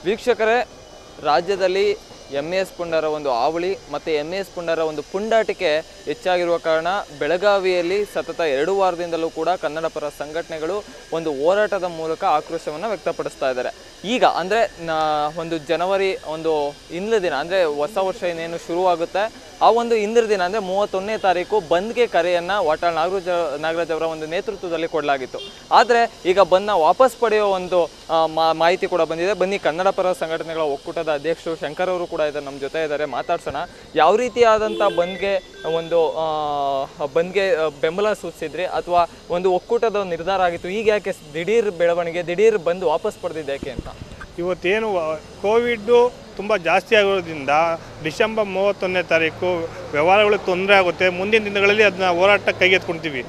ವೀಕ್ಷಕರೇ ರಾಜ್ಯದಲ್ಲಿ M S ಪುಂಡರ ಒಂದು ಆವಳಿ ಮತ್ತು ಎಮ್ ಎಸ್ ಪುಂಡರ ಒಂದು ಪುಂಡಾಟಿಕೆ ಹೆಚ್ಚಾಗಿರುವ ಕಾರಣ ಬೆಳಗಾವಿಯಲ್ಲಿ ಸತತ ಎರಡು ವಾರದಿಂದಲೂ ಕೂಡ ಕನ್ನಡ ಪರ ಸಂಘಟನೆಗಳು ಒಂದು ಹೋರಾಟದ ಮೂಲಕ ಆಕ್ರೋಶವನ್ನು ವ್ಯಕ್ತಪಡಿಸ್ತಾ ಇದ್ದಾರೆ ಈಗ ಅಂದರೆ ಒಂದು ಜನವರಿ ಒಂದು ಹಿಂದಿನ ದಿನ ಅಂದರೆ ಹೊಸ ವರ್ಷ ಇನ್ನೇನು ಶುರುವಾಗುತ್ತೆ ಆ ಒಂದು ಹಿಂದಿನ ದಿನ ಅಂದರೆ ಮೂವತ್ತೊಂದನೇ ತಾರೀಕು ಬಂದ್ಗೆ ಕರೆಯನ್ನು ವಾಟಾಳ್ ನಾಗರಾಜ ನಾಗರಾಜ್ ಅವರ ಒಂದು ನೇತೃತ್ವದಲ್ಲಿ ಕೊಡಲಾಗಿತ್ತು ಆದರೆ ಈಗ ಬಂದ್ನ ವಾಪಸ್ ಪಡೆಯೋ ಒಂದು ಆ, ಮಾ- ಮಾಹಿತಿ ಕೂಡ ಬಂದಿದೆ ಬನ್ನಿ ಕನ್ನಡ ಪರ ಸಂಘಟನೆಗಳ ಒಕ್ಕೂಟದ ಅಧ್ಯಕ್ಷರು ಶಂಕರ್ ಅವರು ಕೂಡ ಇದ್ದಾರೆ ನಮ್ಮ ಜೊತೆ ಇದ್ದಾರೆ ಮಾತಾಡ್ಸೋಣ ಯಾವ ರೀತಿಯಾದಂಥ ಬಂದ್ಗೆ ಒಂದು ಆ, ಬಂದ್ಗೆ ಆ, ಬೆಂಬಲ ಸೂಚಿಸಿದ್ರಿ ಅಥವಾ ಒಂದು ಒಕ್ಕೂಟದ ಒಂದು ನಿರ್ಧಾರ ಆಗಿತ್ತು ಈಗ ಯಾಕೆ ದಿಢೀರ್ ಬೆಳವಣಿಗೆ ದಿಢೀರ್ ಬಂದು ವಾಪಸ್ ಪಡೆದಿದ್ದು ಯಾಕೆ ಅಂತ ಇವತ್ತೇನು ಕೋವಿಡ್ಡು ತುಂಬ ಜಾಸ್ತಿ ಆಗೋದ್ರಿಂದ ಡಿಸೆಂಬರ್ ಮೂವತ್ತೊಂದನೇ ತಾರೀಕು ವ್ಯವಹಾರಗಳಿಗೆ ತೊಂದರೆ ಆಗುತ್ತೆ ಮುಂದಿನ ದಿನಗಳಲ್ಲಿ ಅದನ್ನ ಹೋರಾಟ ಕೈಗೆತ್ಕೊಳ್ತೀವಿ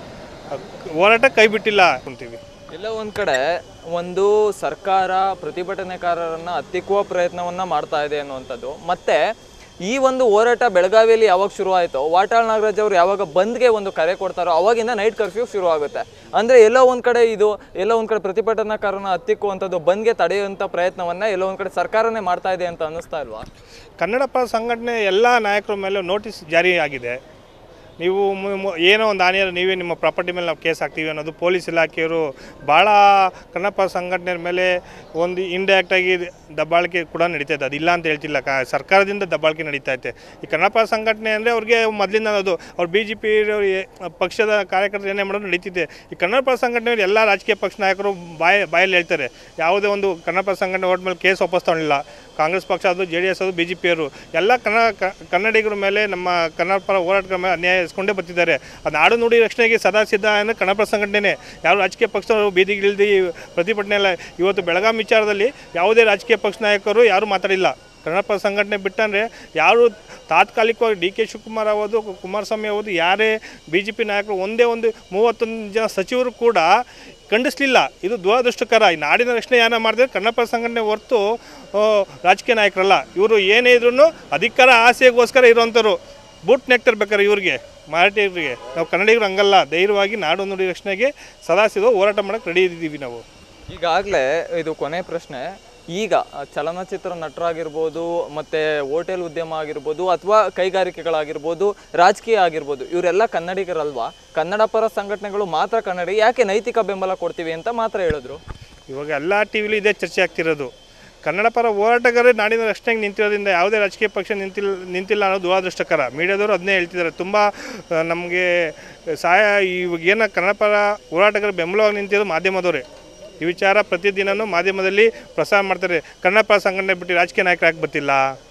ಹೋರಾಟ ಕೈ ಬಿಟ್ಟಿಲ್ಲ ಅಂತೀವಿ ಎಲ್ಲ ಒಂದ್ ಕಡೆ ಒಂದು ಸರ್ಕಾರ ಪ್ರತಿಭಟನೆಕಾರರನ್ನ ಹತ್ತಿಕ್ಕುವ ಪ್ರಯತ್ನವನ್ನ ಮಾಡ್ತಾ ಇದೆ ಅನ್ನುವಂಥದ್ದು ಮತ್ತೆ ಈ ಒಂದು ಹೋರಾಟ ಬೆಳಗಾವಿಯಲ್ಲಿ ಯಾವಾಗ ಶುರು ಆಯಿತು ವಾಟಾಳ್ ನಾಗರಾಜ್ ಅವರು ಯಾವಾಗ ಬಂದ್ಗೆ ಒಂದು ಕರೆ ಕೊಡ್ತಾರೋ ಅವಾಗಿಂದ ನೈಟ್ ಕರ್ಫ್ಯೂ ಶುರು ಆಗುತ್ತೆ ಅಂದ್ರೆ ಎಲ್ಲೋ ಒಂದ್ ಕಡೆ ಇದು ಎಲ್ಲೋ ಒಂದ್ ಕಡೆ ಪ್ರತಿಭಟನಾಕಾರನ ಹತ್ತಿಕ್ಕುವಂಥದ್ದು ಬಂದ್ಗೆ ತಡೆಯುವಂಥ ಪ್ರಯತ್ನವನ್ನ ಎಲ್ಲೋ ಒಂದ್ ಕಡೆ ಸರ್ಕಾರನೇ ಮಾಡ್ತಾ ಇದೆ ಅಂತ ಅನ್ನಿಸ್ತಾ ಇಲ್ವಾ ಕನ್ನಡ ಪರ ಸಂಘಟನೆ ಎಲ್ಲ ನಾಯಕರ ಮೇಲೆ ನೋಟಿಸ್ ಜಾರಿ ಆಗಿದೆ ನೀವು ಮು- ಮು- ಏನೋ ಒಂದು ಹಾನಿಯಾರ ನೀವೇ ನಿಮ್ಮ ಪ್ರಾಪರ್ಟಿ ಮೇಲೆ ನಾವು ಕೇಸ್ ಹಾಕ್ತೀವಿ ಅನ್ನೋದು ಪೊಲೀಸ್ ಇಲಾಖೆಯವರು ಭಾಳ ಕನ್ನಡ ಪರ ಸಂಘಟನೆ ಮೇಲೆ ಒಂದು ಇಂಡೈರೆಕ್ಟಾಗಿ ದಬ್ಬಾಳಿಕೆ ಕೂಡ ನಡೀತಾ ಇದೆ ಅದಿಲ್ಲ ಅಂತ ಹೇಳ್ತಿಲ್ಲ ಕ ಸರ್ಕಾರದಿಂದ ದಬ್ಬಾಳಿಕೆ ನಡೀತಾ ಐತೆ ಈ ಕನ್ನಡ ಪರ ಸಂಘಟನೆ ಅಂದರೆ ಅವ್ರಿಗೆ ಮೊದಲಿಂದ ಅದು ಅವ್ರು ಬಿ ಜೆ ಪಿ ಪಕ್ಷದ ಕಾರ್ಯಕರ್ತರು ಏನೇ ಮಾಡೋದು ನಡೀತಿದೆ ಈ ಕನ್ನಡ ಪರ ಸಂಘಟನೆಯವರು ಎಲ್ಲ ರಾಜಕೀಯ ಪಕ್ಷ ನಾಯಕರು ಬಾಯ ಬಾಯಲ್ಲಿ ಹೇಳ್ತಾರೆ ಯಾವುದೇ ಒಂದು ಕನ್ನಡ ಪರ ಸಂಘಟನೆ ಓಟ್ ಮೇಲೆ ಕೇಸ್ ವಾಪಸ್ ತಗೊಳ್ಳಿಲ್ಲ ಕಾಂಗ್ರೆಸ್ ಪಕ್ಷ ಅದು ಜೆ ಡಿ ಎಸ್ ಅದು ಬಿ ಜೆ ಪಿಯವರು ಎಲ್ಲ ಕನ್ನಡ ಕ- ಕನ್ನಡಿಗರ ಮೇಲೆ ನಮ್ಮ ಕನ್ನಡ ಪರ ಹೋರಾಟಗಳ ಮೇಲೆ ಅನ್ಯಾಯ ಎಸ್ಕೊಂಡೇ ಬರ್ತಿದ್ದಾರೆ ಅದು ನಾಡು ನುಡಿ ರಕ್ಷಣೆಗೆ ಸದಾ ಸಿದ್ಧ ಅಂದರೆ ಕನ್ನಡ ಪರ ಸಂಘಟನೆ ಯಾವ ರಾಜಕೀಯ ಪಕ್ಷದವರು ಬೀದಿಗಿಳಿದು ಪ್ರತಿಭಟನೆ ಎಲ್ಲ ಇವತ್ತು ಬೆಳಗಾಂ ವಿಚಾರದಲ್ಲಿ ಯಾವುದೇ ರಾಜಕೀಯ ಪಕ್ಷ ನಾಯಕರು ಯಾರೂ ಮಾತಾಡಿಲ್ಲ ಕನ್ನಡ ಪರ ಸಂಘಟನೆ ಬಿಟ್ಟಂದರೆ ಯಾರು ತಾತ್ಕಾಲಿಕವಾಗಿ ಡಿ ಕೆ ಶಿವಕುಮಾರ್ ಆಗೋದು ಕುಮಾರಸ್ವಾಮಿ ಆಗೋದು ಯಾರೇ ಬಿ ಜೆ ಪಿ ನಾಯಕರು ಒಂದೇ ಒಂದು ಮೂವತ್ತೊಂದು ಜನ ಸಚಿವರು ಕೂಡ ಖಂಡಿಸಲಿಲ್ಲ ಇದು ದುರದೃಷ್ಟಕರ ಈ ನಾಡಿನ ರಕ್ಷಣೆ ಯಾರ ಮಾಡಿದ್ರೆ ಕನ್ನಡ ಪರ ಸಂಘಟನೆ ಹೊರತು ಆ, ರಾಜಕೀಯ ನಾಯಕರಲ್ಲ ಇವರು ಏನೇ ಇದ್ರೂ ಅಧಿಕಾರ ಆಸೆಗೋಸ್ಕರ ಇರುವಂಥವ್ರು ಬೂಟ್ ನೆಕ್ತಿರ್ಬೇಕಾರೆ ಇವ್ರಿಗೆ ಮರಾಠಿಗರಿಗೆ ನಾವು ಕನ್ನಡಿಗರು ಹಂಗಲ್ಲ ಧೈರ್ಯವಾಗಿ ನಾಡು ನುಡಿ ರಕ್ಷಣೆಗೆ ಸದಾ ಸಿದೋ ಹೋರಾಟ ಮಾಡೋಕ್ಕೆ ರೆಡಿ ಇದ್ದೀವಿ ನಾವು ಈಗಾಗಲೇ ಇದು ಕೊನೆ ಪ್ರಶ್ನೆ ಈಗ ಚಲನಚಿತ್ರ ನಟರಾಗಿರ್ಬೋದು ಮತ್ತೆ ಹೋಟೆಲ್ ಉದ್ಯಮ ಆಗಿರ್ಬೋದು ಅಥವಾ ಕೈಗಾರಿಕೆಗಳಾಗಿರ್ಬೋದು ರಾಜಕೀಯ ಆಗಿರ್ಬೋದು ಇವರೆಲ್ಲ ಕನ್ನಡಿಗರಲ್ವಾ ಕನ್ನಡ ಪರ ಸಂಘಟನೆಗಳು ಮಾತ್ರ ಕನ್ನಡಿ ಯಾಕೆ ನೈತಿಕ ಬೆಂಬಲ ಕೊಡ್ತೀವಿ ಅಂತ ಮಾತ್ರ ಹೇಳಿದ್ರು ಇವಾಗ ಎಲ್ಲ ಟಿ ವಿಲಿ ಇದೇ ಚರ್ಚೆ ಆಗ್ತಿರೋದು ಕನ್ನಡ ಪರ ಹೋರಾಟಗಾರರೇ ನಾಡಿನ ರಕ್ಷಣೆಗೆ ನಿಂತಿರೋದ್ರಿಂದ ಯಾವುದೇ ರಾಜಕೀಯ ಪಕ್ಷ ನಿಂತಿಲ್ಲ ನಿಂತಿಲ್ಲ ಅನ್ನೋದು ದುರದೃಷ್ಟಕರ ಮೀಡಿಯಾದವರು ಅದನ್ನೇ ಹೇಳ್ತಿದ್ದಾರೆ ತುಂಬ ನಮಗೆ ಸಹಾಯ ಇವಾಗ ಏನು ಕನ್ನಡ ಪರ ಹೋರಾಟಗಾರ ಬೆಂಬಲವಾಗಿ ನಿಂತಿರೋದು ಮಾಧ್ಯಮದವರೇ ಈ ವಿಚಾರ ಪ್ರತಿದಿನವೂ ಮಾಧ್ಯಮದಲ್ಲಿ ಪ್ರಸಾರ ಮಾಡ್ತಾರೆ ಕನ್ನಡ ಪರ ಸಂಘಟನೆ ಬಿಟ್ಟು ರಾಜಕೀಯ ನಾಯಕರು ಯಾಕೆ ಬರ್ತಿಲ್ಲ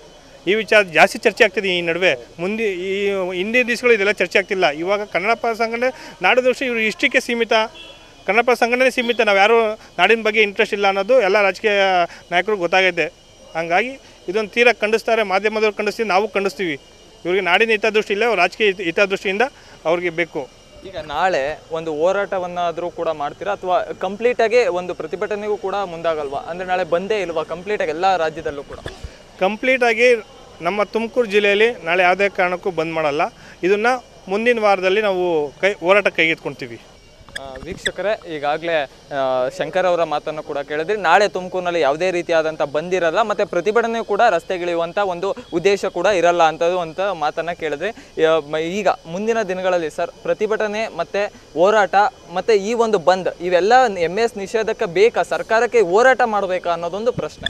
ಈ ವಿಚಾರ ಜಾಸ್ತಿ ಚರ್ಚೆ ಆಗ್ತಿದೆ ಈ ನಡುವೆ ಮುಂದೆ ಈ ಹಿಂದಿನ ದಿವಸಗಳು ಇದೆಲ್ಲ ಚರ್ಚೆ ಆಗ್ತಿಲ್ಲ ಇವಾಗ ಕನ್ನಡ ಪರ ಸಂಘಟನೆ ನಾಡಿನ ದೃಷ್ಟಿ ಇವರು ಇಷ್ಟಕ್ಕೆ ಸೀಮಿತ ಕನ್ನಡ ಪರ ಸಂಘಟನೆ ಸೀಮಿತ ನಾವು ಯಾರು ನಾಡಿನ ಬಗ್ಗೆ ಇಂಟ್ರೆಸ್ಟ್ ಇಲ್ಲ ಅನ್ನೋದು ಎಲ್ಲ ರಾಜಕೀಯ ನಾಯಕರು ಗೊತ್ತಾಗೈತೆ ಹಂಗಾಗಿ ಇದೊಂದು ತೀರಾ ಖಂಡಿಸ್ತಾರೆ ಮಾಧ್ಯಮದವ್ರು ಖಂಡಿಸ್ತೀವಿ ನಾವು ಖಂಡಿಸ್ತೀವಿ ಇವರಿಗೆ ನಾಡಿನ ಹಿತದೃಷ್ಟಿ ಇಲ್ಲ ಅವ್ರ ರಾಜಕೀಯ ಹಿತ- ಹಿತದೃಷ್ಟಿಯಿಂದ ಅವ್ರಿಗೆ ಬೇಕು ಈಗ ನಾಳೆ ಒಂದು ಹೋರಾಟವನ್ನಾದರೂ ಕೂಡ ಮಾಡ್ತೀರಾ ಅಥವಾ ಕಂಪ್ಲೀಟಾಗಿ ಒಂದು ಪ್ರತಿಭಟನೆಗೂ ಕೂಡ ಮುಂದಾಗಲ್ವಾ ಅಂದರೆ ನಾಳೆ ಬಂದೇ ಇಲ್ವಾ ಕಂಪ್ಲೀಟಾಗಿ ಎಲ್ಲ ರಾಜ್ಯದಲ್ಲೂ ಕೂಡ ಕಂಪ್ಲೀಟಾಗಿ ನಮ್ಮ ತುಮಕೂರು ಜಿಲ್ಲೆಯಲ್ಲಿ ನಾಳೆ ಯಾವುದೇ ಕಾರಣಕ್ಕೂ ಬಂದ್ ಮಾಡಲ್ಲ ಇದನ್ನು ಮುಂದಿನ ವಾರದಲ್ಲಿ ನಾವು ಕೈ ಹೋರಾಟ ಕೈಗೆತ್ಕೊಳ್ತೀವಿ ಆ, ವೀಕ್ಷಕರೇ ಈಗಾಗಲೇ ಶಂಕರ್ ಅವರ ಮಾತನ್ನು ಕೂಡ ಕೇಳಿದ್ರಿ ನಾಳೆ ತುಮಕೂರಿನಲ್ಲಿ ಯಾವುದೇ ರೀತಿಯಾದಂಥ ಬಂದಿರಲ್ಲ ಮತ್ತು ಪ್ರತಿಭಟನೆ ಕೂಡ ರಸ್ತೆಗಿಳಿಯುವಂಥ ಒಂದು ಉದ್ದೇಶ ಕೂಡ ಇರಲ್ಲ ಅಂತದ್ದು ಅಂತ ಮಾತನ್ನು ಕೇಳಿದ್ರಿ ಆ, ಮ- ಈಗ ಮುಂದಿನ ದಿನಗಳಲ್ಲಿ ಸರ್ ಪ್ರತಿಭಟನೆ ಮತ್ತು ಹೋರಾಟ ಮತ್ತು ಈ ಒಂದು ಬಂದ್ ಇವೆಲ್ಲ ಎಮ್ ಎಸ್ ನಿಷೇಧಕ್ಕೆ ಬೇಕಾ ಸರ್ಕಾರಕ್ಕೆ ಹೋರಾಟ ಮಾಡಬೇಕಾ ಅನ್ನೋದೊಂದು ಪ್ರಶ್ನೆ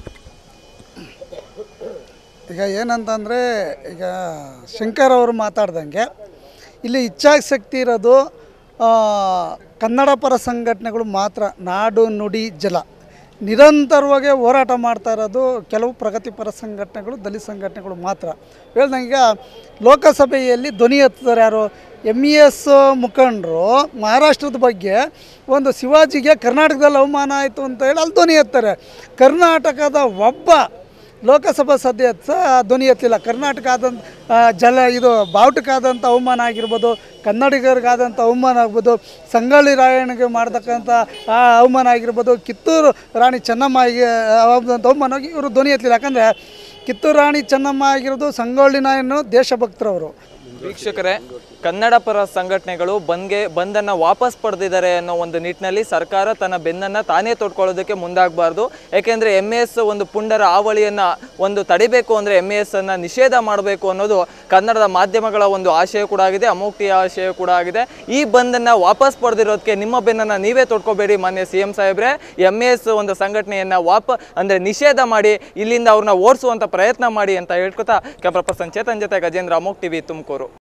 ಈಗ ಏನಂತಂದರೆ ಈಗ ಶಂಕರ್ ಅವರು ಮಾತಾಡ್ದಂಗೆ ಇಲ್ಲಿ ಇಚ್ಛಾಶಕ್ತಿ ಇರೋದು ಆ, ಕನ್ನಡ ಪರ ಸಂಘಟನೆಗಳು ಮಾತ್ರ ನಾಡು ನುಡಿ ಜಲ ನಿರಂತರವಾಗಿ ಹೋರಾಟ ಮಾಡ್ತಾ ಇರೋದು ಕೆಲವು ಪ್ರಗತಿಪರ ಸಂಘಟನೆಗಳು ದಲಿತ ಸಂಘಟನೆಗಳು ಮಾತ್ರ ಹೇಳ್ದಂಗೆ ಈಗ ಲೋಕಸಭೆಯಲ್ಲಿ ಧ್ವನಿ ಎತ್ತಿದ್ದಾರೆ ಯಾರು ಎಮ್ ಇ ಎಸ್ ಮುಖಂಡರು ಮಹಾರಾಷ್ಟ್ರದ ಬಗ್ಗೆ ಒಂದು ಶಿವಾಜಿಗೆ ಕರ್ನಾಟಕದಲ್ಲಿ ಅವಮಾನ ಆಯಿತು ಅಂತ ಹೇಳಿ ಅಲ್ಲಿ ಧ್ವನಿ ಎತ್ತಾರೆ ಕರ್ನಾಟಕದ ಒಬ್ಬ ಲೋಕಸಭಾ ಸದಸ್ಯ ಧ್ವನಿ ಎತ್ತಲಿಲ್ಲ ಕರ್ನಾಟಕ ಆದಂಥ ಆ, ಜಲ ಇದು ಬಾವುಟಕ್ಕಾದಂಥ ಅವಮಾನ ಆಗಿರ್ಬೋದು ಕನ್ನಡಿಗರಿಗಾದಂಥ ಅವಮಾನ ಆಗ್ಬೋದು ಸಂಗೊಳ್ಳಿ ರಾಯಣ್ಣಗೆ ಮಾಡ್ತಕ್ಕಂಥ ಆ ಅವಮಾನ ಆಗಿರ್ಬೋದು ಕಿತ್ತೂರು ರಾಣಿ ಚೆನ್ನಮ್ಮಗೆ ಆದಂಥ ಅವಮಾನವಾಗಿ ಇವರು ಧ್ವನಿ ಎತ್ತಲಿಲ್ಲ ಯಾಕಂದರೆ ಕಿತ್ತೂರು ರಾಣಿ ಚೆನ್ನಮ್ಮ ಆಗಿರೋದು ಸಂಗೊಳ್ಳಿ ರಾಯಣ್ಣು ದೇಶಭಕ್ತರವರು ವೀಕ್ಷಕರೇ ಕನ್ನಡ ಪರ ಸಂಘಟನೆಗಳು ಬಂದ್ಗೆ ಬಂದನ್ನು ವಾಪಸ್ ಪಡೆದಿದ್ದಾರೆ ಅನ್ನೋ ಒಂದು ನಿಟ್ಟಿನಲ್ಲಿ ಸರ್ಕಾರ ತನ್ನ ಬೆನ್ನನ್ನು ತಾನೇ ತೊಡ್ಕೊಳ್ಳೋದಕ್ಕೆ ಮುಂದಾಗಬಾರ್ದು ಯಾಕೆಂದರೆ ಎಮ್ ಎಸ್ ಒಂದು ಪುಂಡರ ಆವಳಿಯನ್ನು ಒಂದು ತಡಿಬೇಕು ಅಂದರೆ ಎಮ್ ಎಸ್ ಅನ್ನು ನಿಷೇಧ ಮಾಡಬೇಕು ಅನ್ನೋದು ಕನ್ನಡದ ಮಾಧ್ಯಮಗಳ ಒಂದು ಆಶಯ ಕೂಡ ಆಗಿದೆ ಅಮೋಕ್ತಿಯ ಆಶಯ ಕೂಡ ಆಗಿದೆ ಈ ಬಂದನ್ನು ವಾಪಸ್ ಪಡೆದಿರೋದಕ್ಕೆ ನಿಮ್ಮ ಬೆನ್ನನ್ನು ನೀವೇ ತೊಡ್ಕೋಬೇಡಿ ಮಾನ್ಯ ಸಿ ಎಂ ಸಾಹೇಬ್ರೆ ಎಮ್ ಎಸ್ ಒಂದು ಸಂಘಟನೆಯನ್ನು ವಾಪ ಅಂದರೆ ನಿಷೇಧ ಮಾಡಿ ಇಲ್ಲಿಂದ ಅವ್ರನ್ನ ಓಡಿಸುವಂಥ ಪ್ರಯತ್ನ ಮಾಡಿ ಅಂತ ಹೇಳ್ಕೊತಾ ಕ್ಯಾಮ್ರಾ ಪರ್ಸನ್ ಚೇತನ್ ಜೊತೆ ಗಜೇಂದ್ರ ಅಮೋಕ್ ಟಿವಿ ತುಮಕೂರು